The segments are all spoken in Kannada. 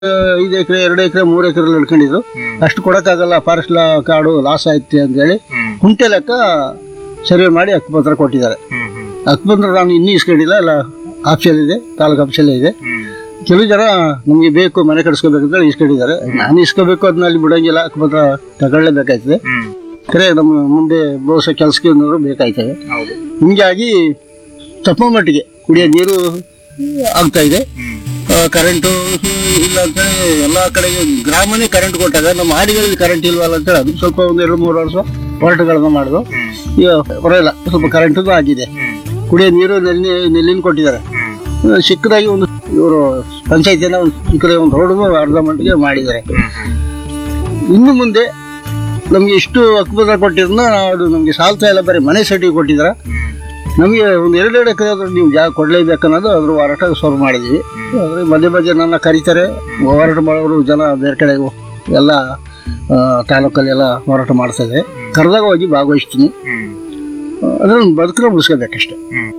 ಐದು ಎಕರೆ ಎರಡು ಎಕರೆ ಮೂರು ಎಕರೆ ಹಿಡ್ಕೊಂಡಿದ್ರು ಅಷ್ಟು ಕೊಡಕ್ಕಾಗಲ್ಲ ಫಾರೆಸ್ಟ್ ಲಾ ಕಾಡು ಲಾಸ್ ಆಯ್ತು ಅಂತ ಹೇಳಿ ಕುಂಟೆ ಲೆಕ್ಕ ಸರ್ವೆ ಮಾಡಿ ಹಕ್ಕುಪತ್ರ ಕೊಟ್ಟಿದ್ದಾರೆ ಹಕ್ಕುಪತ್ರ ನಾನು ಇನ್ನೂ ಇಸ್ಕೊಂಡಿಲ್ಲ ಎಲ್ಲ ಆಫೀಸಲ್ ಇದೆ ತಾಲೂಕು ಆಫೀಸಲ್ಲೇ ಇದೆ ಕೆಲವು ಜನ ನಮಗೆ ಬೇಕು ಮನೆ ಕಟ್ಸ್ಕೋಬೇಕಂತ ಇಸ್ಕೊಂಡಿದ್ದಾರೆ ನಾನು ಇಸ್ಕೋಬೇಕು ಅದನ್ನ ಅಲ್ಲಿ ಬಿಡಂಗಿಲ್ಲ ಹಕ್ಕುಪತ್ರ ತಗೊಳ್ಳೇಬೇಕಾಯ್ತದೆ ಕರೆ ನಮ್ಮ ಮುಂದೆ ಬಹುಶಃ ಕೆಲಸಕ್ಕೆ ಏನಾದ್ರು ಬೇಕಾಯ್ತದೆ ಹೌದು ಹಿಂಗಾಗಿ ತಪ್ಪ ಮಟ್ಟಿಗೆ ಕುಡಿಯೋ ನೀರು ಆಗ್ತಾ ಇದೆ ಕರೆಂಟು ಇಲ್ಲ ಅಂತೇಳಿ ಎಲ್ಲಾ ಕಡೆಗೆ ಗ್ರಾಮನೇ ಕರೆಂಟ್ ಕೊಟ್ಟಾಗ ನಮ್ಮ ಹಾಡಿಗಳಲ್ಲಿ ಕರೆಂಟ್ ಇಲ್ವಲ್ಲ ಅಂತೇಳಿ ಅದಕ್ಕೆ ಸ್ವಲ್ಪ ಒಂದು ಎರಡು ಮೂರು ವರ್ಷ ಹೋರಾಟಗಳನ್ನ ಮಾಡಿದ್ರು ಈಗ ಪರವಾಗಿಲ್ಲ ಸ್ವಲ್ಪ ಕರೆಂಟು ಆಗಿದೆ ಕುಡಿಯೋ ನೀರು ನೆಲ್ಲಿ ನೆಲ್ಲಿನ ಕೊಟ್ಟಿದ್ದಾರೆ ಆ, ಚಿಕ್ಕದಾಗಿ ಒಂದು ಇವರು ಪಂಚಾಯತಿನ ಒಂದು ಚಿಕ್ಕದಾಗಿ ಒಂದು ರೋಡ್ ಅರ್ಧ ಮಟ್ಟಿಗೆ ಮಾಡಿದ್ದಾರೆ ಇನ್ನು ಮುಂದೆ ನಮ್ಗೆ ಇಷ್ಟು ಹಕ್ಕುಪತ್ರ ಕೊಟ್ಟಿರೋದನ್ನ ಅದು ನಮ್ಗೆ ಸಾಲ್ತಾ ಇಲ್ಲ ಬರೀ ಮನೆ ಸೈಟಿಗೆ ಕೊಟ್ಟಿದ್ದಾರೆ ನಮಗೆ ಒಂದು ಎರಡೆರಡು ಎಕರೆ ಆದ್ರೂ ನೀವು ಜಾಗ ಕೊಡಲೇಬೇಕು ಅನ್ನೋದು ಅದ್ರ ಹೋರಾಟ ಶುರು ಮಾಡಿದ್ವಿ ಆದರೆ ಮಧ್ಯೆ ಮಧ್ಯೆ ನನ್ನ ಕರೀತಾರೆ ಹೋರಾಟ ಮಾಡೋರು ಜನ ಬೇರೆ ಕಡೆ ಎಲ್ಲ ಆ, ತಾಲೂಕಲ್ಲೆಲ್ಲ ಹೋರಾಟ ಮಾಡ್ತಾ ಇದೆ ಕರೆದಾಗ ಹೋಗಿ ಭಾಗವಹಿಸ್ತೀನಿ ಅದನ್ನು ಬದುಕನ್ನ ಉಳಿಸ್ಕೋಬೇಕಷ್ಟೆ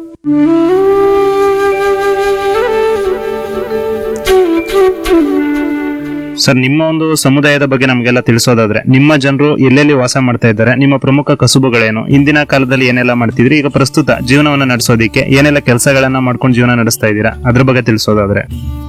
ಸರ್ ನಿಮ್ಮ ಒಂದು ಸಮುದಾಯದ ಬಗ್ಗೆ ನಮಗೆಲ್ಲ ತಿಳಿಸೋದಾದ್ರೆ ನಿಮ್ಮ ಜನರು ಎಲ್ಲೆಲ್ಲಿ ವಾಸ ಮಾಡ್ತಾ ಇದ್ದಾರೆ ನಿಮ್ಮ ಪ್ರಮುಖ ಕಸುಬುಗಳೇನು ಇಂದಿನ ಕಾಲದಲ್ಲಿ ಏನೆಲ್ಲ ಮಾಡ್ತಿದ್ರಿ ಈಗ ಪ್ರಸ್ತುತ ಜೀವನವನ್ನ ನಡೆಸೋದಿಕ್ಕೆ ಏನೆಲ್ಲ ಕೆಲಸಗಳನ್ನ ಮಾಡ್ಕೊಂಡು ಜೀವನ ನಡೆಸ್ತಾ ಇದ್ದೀರಾ ಅದ್ರ ಬಗ್ಗೆ ತಿಳಿಸೋದಾದ್ರೆ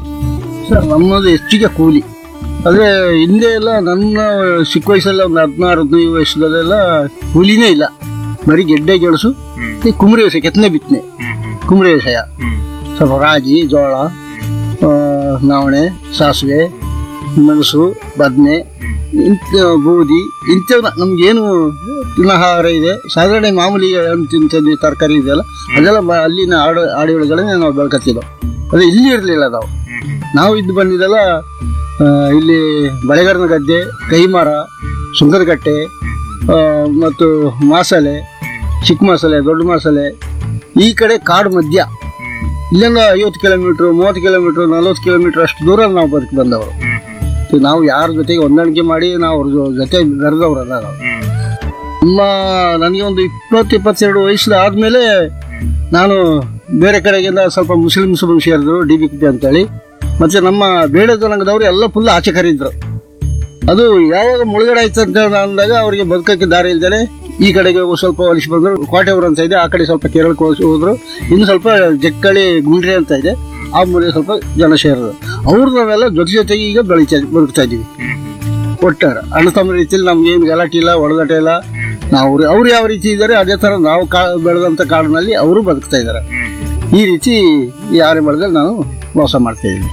ಸರ್ ನಮ್ಮದು ಹೆಚ್ಚಿಗೆ ಕೂಲಿ ಆದರೆ ಹಿಂದೆ ಎಲ್ಲ ನನ್ನ ಚಿಕ್ಕ ವಯಸ್ಸಲ್ಲ ಒಂದು ಹದಿನಾರು ಹದಿನೈದು ವಯಸ್ಸಲ್ಲೆಲ್ಲ ಕೂಲಿನೇ ಇಲ್ಲ ಬರೀ ಗೆಡ್ಡೆ ಗೆಣಸು ಈ ಕುಂಬರಿ ವ್ಯವಸಾಯ ಕೆತ್ತನೆ ಬಿತ್ತನೆ ಕುಂಬರಿ ವ್ಯವಸಾಯ ಸ್ವಲ್ಪ ರಾಗಿ ಜೋಳ ಆ, ನವಣೆ ಸಾಸಿವೆ ಮೆಣಸು ಬದನೆ ಇಂಥ ಬೂದಿ ಇಂಥವನ್ನ ನಮ್ಗೇನು ತಿನ್ನಹಾರ ಇದೆ ಸಾಧಾರಣ ಮಾಮೂಲಿ ಹಣ್ಣು ತಿಂತಿದ್ವಿ ತರಕಾರಿ ಇದೆಯಲ್ಲ ಅದೆಲ್ಲ ಬ- ಅಲ್ಲಿನ ಆಡು ಆಡಿಗಳನ್ನೇ ನಾವು ಬೆಳ್ಕೊತಿದ್ದೋ ಅದು ಇಲ್ಲಿ ಇರಲಿಲ್ಲ ನಾವು ನಾವು ಇದ್ದು ಬಂದಿದ್ದೆಲ್ಲ ಆ, ಇಲ್ಲಿ ಬಳೆಗಾರನ ಗದ್ದೆ ಕೈಮರ ಸುಂದರಗಟ್ಟೆ ಆ, ಮತ್ತು ಮಾಸಲೆ ಚಿಕ್ಕ ಮಾಸಲೆ ದೊಡ್ಡ ಮಾಸಲೆ ಈ ಕಡೆ ಕಾಡು ಮಧ್ಯ ಇಲ್ಲಿಂದ ಐವತ್ತು ಕಿಲೋಮೀಟ್ರ್ ಮೂವತ್ತು ಕಿಲೋಮೀಟ್ರ್ ನಲ್ವತ್ತು ಕಿಲೋಮೀಟ್ರ್ ಅಷ್ಟು ದೂರ ನಾವು ಬದುಕಿ ಬಂದವರು ಇದು ನಾವು ಯಾರ ಜೊತೆಗೆ ಹೊಂದಾಣಿಕೆ ಮಾಡಿ ನಾವು ಅವ್ರ ಜೊ- ಜೊತೆ ಬೆರೆದವರಲ್ಲ ನಾವು ನಮ್ಮ ನನಗೆ ಒಂದು ಇಪ್ಪತ್ತು ಇಪ್ಪತ್ತೆರಡು ವಯಸ್ಸು ಆದಮೇಲೆ ನಾನು ಬೇರೆ ಕಡೆಗಿಂದ ಸ್ವಲ್ಪ ಮುಸ್ಲಿಮ್ಸ್ ಬಂದು ಸೇರಿದ್ರು ಡಿ ಬಿ ಕುಟಿ ಅಂತೇಳಿ ಮತ್ತೆ ನಮ್ಮ ಬೇಡ ಜನಾಂಗದವರು ಎಲ್ಲ ಫುಲ್ ಆಚೆ ಕರೀದ್ರು ಅದು ಯಾವಾಗ ಮುಳುಗಡೆ ಆಯ್ತು ಅಂತ ಅಂದಾಗ ಅವರಿಗೆ ಬದುಕಕ್ಕೆ ದಾರಿ ಇಲ್ದೇನೆ ಈ ಕಡೆಗೆ ಒಂದ್ ಸ್ವಲ್ಪ ಒಲಿಸಿ ಬಂದ್ರು ಕೋಟೆವರು ಅಂತ ಇದೆ ಆ ಕಡೆ ಸ್ವಲ್ಪ ಕೇರಳಕ್ಕೆ ಹೋಗಿ ಹೋದ್ರು ಇನ್ನು ಸ್ವಲ್ಪ ಜಕ್ಕಳಿ ಗುಂಡ್ರೆ ಅಂತ ಇದೆ ಆ ಮೂಲೆ ಸ್ವಲ್ಪ ಜನ ಸೇರಿದ್ರು ಅವ್ರು ನಾವೆಲ್ಲ ಜೊತೆ ಜೊತೆಗೆ ಈಗ ಬೆಳಿತಾ ಬದುಕ್ತಾ ಇದೀವಿ ಒಟ್ಟಾರೆ ಅಣ್ಣ ತಮ್ಮ ರೀತಿಯಲ್ಲಿ ನಮ್ಗೇನು ಗಲಾಟೆ ಇಲ್ಲ ಒಳಗಾಟ ಇಲ್ಲ ನಾವು ಅವ್ರು ಯಾವ ರೀತಿ ಇದ್ದಾರೆ ಅದೇ ತರ ನಾವು ಕಾ ಬೆಳೆದಂತ ಕಾಡಿನಲ್ಲಿ ಅವರು ಬದುಕ್ತಾ ಇದ್ದಾರೆ ಈ ರೀತಿ ಈ ಆರೆ ಬೆಳೆದಲ್ಲಿ ನಾವು ಮೋಸ ಮಾಡ್ತಾ ಇದ್ದೀವಿ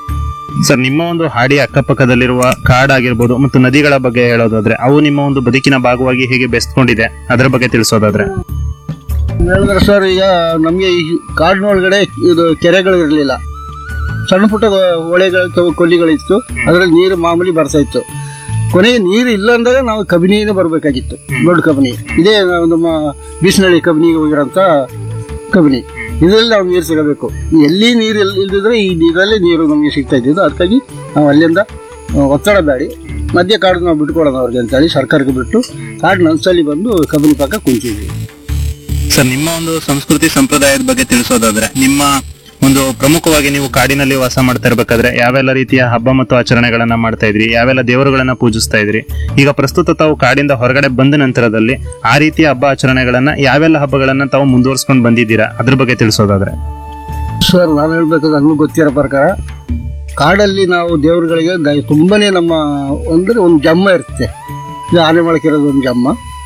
ಸರ್ ನಿಮ್ಮ ಒಂದು ಹಾಡಿ ಅಕ್ಕಪಕ್ಕದಲ್ಲಿರುವ ಕಾಡಾಗಿರ್ಬೋದು ಮತ್ತು ನದಿಗಳ ಬಗ್ಗೆ ಹೇಳೋದಾದ್ರೆ ಅವು ನಿಮ್ಮ ಒಂದು ಬದುಕಿನ ಭಾಗವಾಗಿ ಹೇಗೆ ಬೆಸ್ತ್ಕೊಂಡಿದೆ ಅದರ ಬಗ್ಗೆ ತಿಳಿಸೋದಾದ್ರೆ ಹೇಳಿದ್ರೆ ಸರ್ ಈಗ ನಮಗೆ ಈ ಕಾಡಿನೊಳಗಡೆ ಇದು ಕೆರೆಗಳು ಇರಲಿಲ್ಲ ಸಣ್ಣ ಪುಟ್ಟ ಹೊಳೆಗಳಿತ್ತು ಕೊಲ್ಲಿಗಳಿತ್ತು ಅದರಲ್ಲಿ ನೀರು ಮಾಮೂಲಿ ಬರ್ತಾ ಇತ್ತು ಕೊನೆಗೆ ನೀರು ಇಲ್ಲ ಅಂದಾಗ ನಾವು ಕಬಿನಿನೇ ಬರಬೇಕಾಗಿತ್ತು ದೊಡ್ಡ ಕಬಿನಿ ಇದೇ ನಾವು ನಮ್ಮ ಬೀಸನಹಳ್ಳಿ ಕಬಿನಿಗೆ ಹೋಗಿರೋಂಥ ಕಬಿನಿ ಇದರಲ್ಲಿ ನಾವು ನೀರು ಸಿಗಬೇಕು ಎಲ್ಲಿ ನೀರು ಎಲ್ಲಿ ಇಲ್ದಿದ್ರೆ ಈ ನೀರಲ್ಲೇ ನೀರು ನಮಗೆ ಸಿಗ್ತಾ ಇದ್ದಿದ್ದು ಅದಕ್ಕಾಗಿ ನಾವು ಅಲ್ಲಿಂದ ಆ, ಒತ್ತಡ ಬೇಡಿ ಮಧ್ಯ ಕಾಡು ನಾವು ಬಿಟ್ಕೊಡೋಣ ಅವ್ರಿಗೆ ಅಂತೇಳಿ ಸರ್ಕಾರಕ್ಕೆ ಬಿಟ್ಟು ಕಾಡು ನನ್ಸಲ್ಲಿ ಬಂದು ಕಬಿನಿ ಪಕ್ಕ ಕುಂತಿದ್ವಿ ಸರ್ ನಿಮ್ಮ ಒಂದು ಸಂಸ್ಕೃತಿ ಸಂಪ್ರದಾಯದ ಬಗ್ಗೆ ತಿಳಿಸೋದಾದ್ರೆ ನಿಮ್ಮ ಒಂದು ಪ್ರಮುಖವಾಗಿ ನೀವು ಕಾಡಿನಲ್ಲಿ ವಾಸ ಮಾಡ್ತಾ ಇರ್ಬೇಕಾದ್ರೆ ಯಾವೆಲ್ಲ ರೀತಿಯ ಹಬ್ಬ ಮತ್ತು ಆಚರಣೆಗಳನ್ನ ಮಾಡ್ತಾ ಇದ್ರಿ ಯಾವೆಲ್ಲ ದೇವರುಗಳನ್ನ ಪೂಜಿಸ್ತಾ ಇದ್ರಿ ಈಗ ಪ್ರಸ್ತುತ ತಾವು ಕಾಡಿಂದ ಹೊರಗಡೆ ಬಂದ ನಂತರದಲ್ಲಿ ಆ ರೀತಿಯ ಹಬ್ಬ ಆಚರಣೆಗಳನ್ನ ಯಾವೆಲ್ಲ ಹಬ್ಬಗಳನ್ನ ತಾವು ಮುಂದುವರ್ಸ್ಕೊಂಡು ಬಂದಿದ್ದೀರಾ ಅದ್ರ ಬಗ್ಗೆ ತಿಳಿಸೋದಾದ್ರೆ ಸರ್ ನಾನು ಹೇಳ್ಬೇಕಾದ್ರೆ ನನಗೂ ಗೊತ್ತಿರೋ ಪ್ರಕಾರ ಕಾಡಲ್ಲಿ ನಾವು ದೇವರುಗಳಿಗೆ ದ- ತುಂಬಾನೇ ನಮ್ಮ ಅಂದರೆ ಒಂದು ಜಮ್ಮ ಇರುತ್ತೆ ಈಗ ಆನೆ ಮೊಳಕಿರೋದು ಒಂದು ಜಮ್ಮ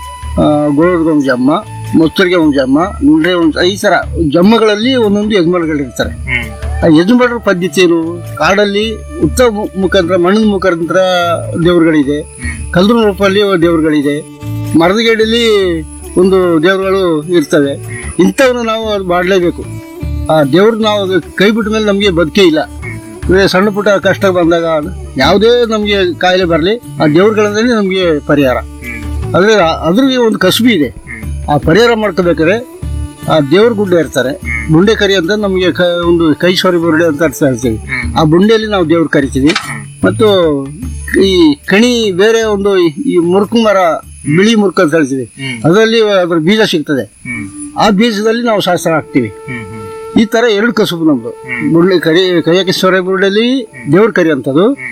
ಗೋಳದ ಒಂದು ಜಮ್ಮ ಮೊಸರಿಗೆ ಒಂದು ಜಮ್ಮ ಮುಂಡ್ರೆ ಒಂದು ಈ ಥರ ಜಮ್ಮಗಳಲ್ಲಿ ಒಂದೊಂದು ಯಜಮಾನಗಳಿರ್ತಾರೆ ಆ ಯಜಮಾನರ ಪದ್ಧತಿ ಏನು ಕಾಡಲ್ಲಿ ಉತ್ತರ ಮು- ಮುಖಾಂತರ ಮಣ್ಣದ ಮುಖಾಂತರ ದೇವರುಗಳಿದೆ ಕಲ್ದ್ರ ರೂಪಲ್ಲಿ ದೇವರುಗಳಿದೆ ಮರದ ಗಿಡದಲ್ಲಿ ಒಂದು ದೇವರುಗಳು ಇರ್ತವೆ ಇಂಥವನ್ನ ನಾವು ಅದು ಮಾಡಲೇಬೇಕು ಆ ದೇವ್ರು ನಾವು ಅದು ಕೈ ಬಿಟ್ಟ ಮೇಲೆ ನಮಗೆ ಬದುಕೇ ಇಲ್ಲ ಇವಾಗ ಸಣ್ಣ ಪುಟ್ಟ ಕಷ್ಟ ಬಂದಾಗ ಯಾವುದೇ ನಮಗೆ ಕಾಯಿಲೆ ಬರಲಿ ಆ ದೇವ್ರುಗಳಲ್ಲಿ ನಮಗೆ ಪರಿಹಾರ ಆದರೆ ಅದ್ರಿಗೆ ಒಂದು ಕಸುಬಿ ಇದೆ ಆ ಪರಿಹಾರ ಮಾಡ್ಕೋಬೇಕಾದ್ರೆ ಆ ದೇವ್ರ ಗುಡ್ಡೆ ಇರ್ತಾರೆ ಬುಂಡೆ ಕರಿ ಅಂತ ನಮಗೆ ಕ ಒಂದು ಕೈಶ್ವರಿ ಬುರುಡೆ ಅಂತ ಅರ್ಥ ಹೇಳ್ತೀವಿ ಆ ಬುಂಡೆಯಲ್ಲಿ ನಾವು ದೇವ್ರು ಕರಿತೀವಿ ಮತ್ತು ಈ ಕಣಿ ಬೇರೆ ಒಂದು ಈ- ಈ ಮುರುಕು ಮರ ಬಿಳಿ ಮುರುಕು ಅಂತ ಹೇಳ್ತೀವಿ ಅದರಲ್ಲಿ ಅದ್ರ ಬೀಜ ಸಿಗ್ತದೆ ಆ ಬೀಜದಲ್ಲಿ ನಾವು ಶಾಸ್ತ್ರ ಹಾಕ್ತೀವಿ ಈ ತರ ಎರಡು ಕಸುಬು ನಮ್ದು ಬುಳ್ಳಿ ಕರಿ ಕೈಯಾಕಿಶ್ವರ ಬುರುಡಲ್ಲಿ ದೇವ್ರ ಕರಿ ಅಂತದು